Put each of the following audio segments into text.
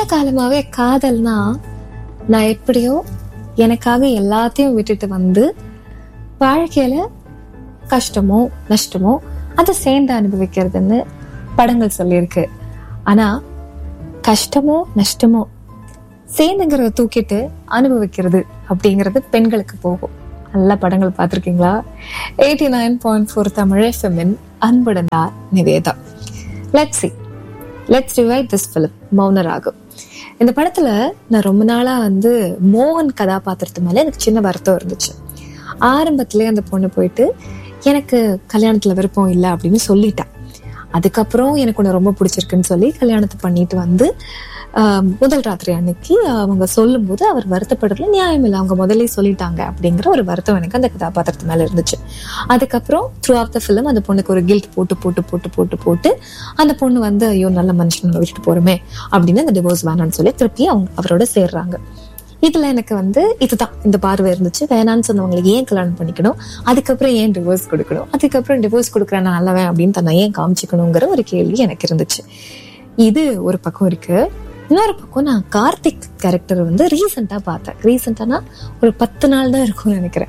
காலமாவே காதல்னா நான் எப்படியோ எனக்காக எல்லாத்தையும் விட்டுட்டு வந்து வாழ்க்கையில கஷ்டமோ நஷ்டமோ அதை சேர்ந்து அனுபவிக்கிறதுன்னு படங்கள் சொல்லியிருக்கு ஆனா கஷ்டமோ நஷ்டமோ சேர்ந்துங்கிறத தூக்கிட்டு அனுபவிக்கிறது அப்படிங்கிறது பெண்களுக்கு போகும் நல்ல படங்கள் பார்த்துருக்கீங்களா eighty nine point four Tamil எஃப்எம்மின் அன்புடனா Nivetha let's see let's rewind this film Mounaragam இந்த படத்துல நான் ரொம்ப நாளா வந்து மோகன் கதாபாத்திரத்து மேல எனக்கு சின்ன வருத்தம் இருந்துச்சு ஆரம்பத்திலே அந்த பொண்ணு போயிட்டு எனக்கு கல்யாணத்துல விருப்பம் இல்லை அப்படின்னு சொல்லிட்டேன் அதுக்கப்புறம் எனக்கு ஒன்று ரொம்ப பிடிச்சிருக்குன்னு சொல்லி கல்யாணத்தை பண்ணிட்டு வந்து ஆஹ், முதல் ராத்திரி அன்னைக்கு அவங்க சொல்லும்போது அவர் வருத்தப்படுறதுல நியாயம் இல்லை அவங்க முதல்ல சொல்லிட்டாங்க அப்படிங்கிற ஒரு வருத்தம் எனக்கு அந்த கதாபாத்திரத்து மேல இருந்துச்சு அதுக்கப்புறம் த்ரூ ஆஃப் த ஃபிலிம் அந்த பொண்ணுக்கு ஒரு கில்ட் போட்டு போட்டு போட்டு போட்டு போட்டு அந்த பொண்ணு வந்து ஐயோ நல்ல மனுஷன் நம்ம விட்டுட்டு போறோமே அப்படின்னு அந்த டிவோர்ஸ் வேணாம்னு சொல்லி திருப்பி அவங்க அவரோட சேர்றாங்க இதுல எனக்கு வந்து இதுதான் இந்த பார்வை இருந்துச்சு வேணான்னு சொன்னவங்களுக்கு ஏன் கல்யாணம் பண்ணிக்கணும் அதுக்கப்புறம் ஏன் டிவோர்ஸ் கொடுக்கணும் அதுக்கப்புறம் டிவோர்ஸ் கொடுக்குறேன் நான் நல்லவன் அப்படின்னு தன்னை ஏன் காமிச்சிக்கணுங்கிற ஒரு கேள்வி எனக்கு இருந்துச்சு இது ஒரு பக்கம் இருக்கு இன்னொரு பக்கம் நான் கார்த்திக் கேரக்டர் வந்து ரீசெண்டா பார்த்தேன் ரீசெண்டானா ஒரு பத்து நாள் தான் இருக்கும்னு நினைக்கிறேன்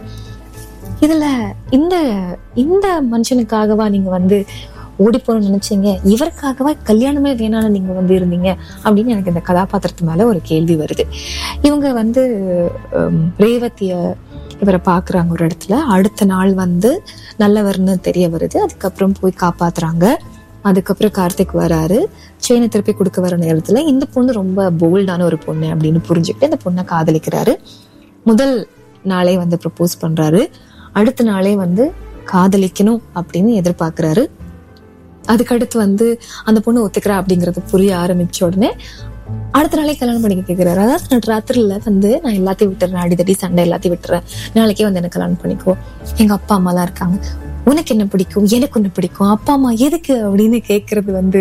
இதுல இந்த இந்த மனுஷனுக்காகவா நீங்க வந்து ஓடி போகணும்னு நினைச்சீங்க இவருக்காகவா கல்யாணமே வேணாம்னு நீங்க வந்து இருந்தீங்க அப்படின்னு எனக்கு இந்த கதாபாத்திரத்து மேல ஒரு கேள்வி வருது இவங்க வந்து ஹம், ரேவதிய இவரை பாக்குறாங்க ஒரு இடத்துல அடுத்த நாள் வந்து நல்லவர்னு தெரிய வருது அதுக்கப்புறம் போய் காப்பாத்துறாங்க அதுக்கப்புறம் கார்த்திக் வராரு செயினை திருப்பி கொடுக்க வர நேரத்துல இந்த பொண்ணு ரொம்ப போல்டான ஒரு பொண்ணு அப்படின்னு புரிஞ்சுக்கிட்டு இந்த பொண்ணை காதலிக்கிறாரு முதல் நாளே வந்து ப்ரப்போஸ் பண்றாரு அடுத்த நாளே வந்து காதலிக்கணும் அப்படின்னு எதிர்பார்க்கறாரு அதுக்கடுத்து வந்து அந்த பொண்ணு ஒத்துக்கிறா அப்படிங்கறது புரிய ஆரம்பிச்ச உடனே அடுத்த நாளே கல்யாணம் பண்ணிக்க கேக்குறாரு அதாவது நான் ராத்திரில வந்து நான் எல்லாத்தையும் விட்டுறேன் அடிதடி சண்டை எல்லாத்தையும் விட்டுறேன் நாளைக்கே வந்து எனக்கு கல்யாணம் பண்ணிக்கோ எங்க அப்பா அம்மா எல்லாம் இருக்காங்க உனக்கு என்ன பிடிக்கும் எனக்கு ஒண்ணு பிடிக்கும் அப்பா அம்மா எதுக்கு அப்படின்னு கேக்குறது வந்து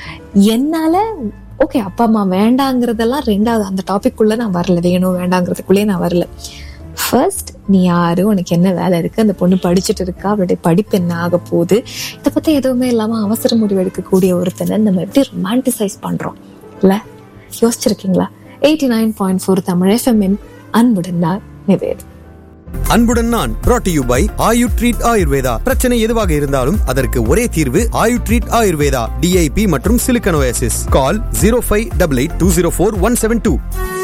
என்னால ஓகே அப்பா அம்மா வேண்டாங்கிறதெல்லாம் ரெண்டாவது அந்த டாபிக் குள்ள நான் வரல வேணும் வேண்டாங்கிறதுக்குள்ளே நான் வரல ஃபர்ஸ்ட் நீ யாரு உனக்கு என்ன வேலை இருக்கு அந்த பொண்ணு படிச்சுட்டு இருக்கா அவளுடைய படிப்பு என்ன ஆக போகுது இதை பத்தி எதுவுமே இல்லாம அவசர முடிவு எடுக்கக்கூடிய ஒருத்தனை நம்ம எப்படி ரொமான்டிசைஸ் பண்றோம் இல்ல யோசிச்சிருக்கீங்களா eighty nine point four Tamil எஃப்எம்மின் அன்புடன் நான் நிவேத் அன்புடன் நான் brought to you by Ayu treat Ayurveda பிரச்சனை எதுவாக இருந்தாலும் அதற்கு ஒரே தீர்வு ஆயு ட்ரீட் ஆயுர்வேதா டிஐபி மற்றும் silicosis call zero five double eight two zero four one seven two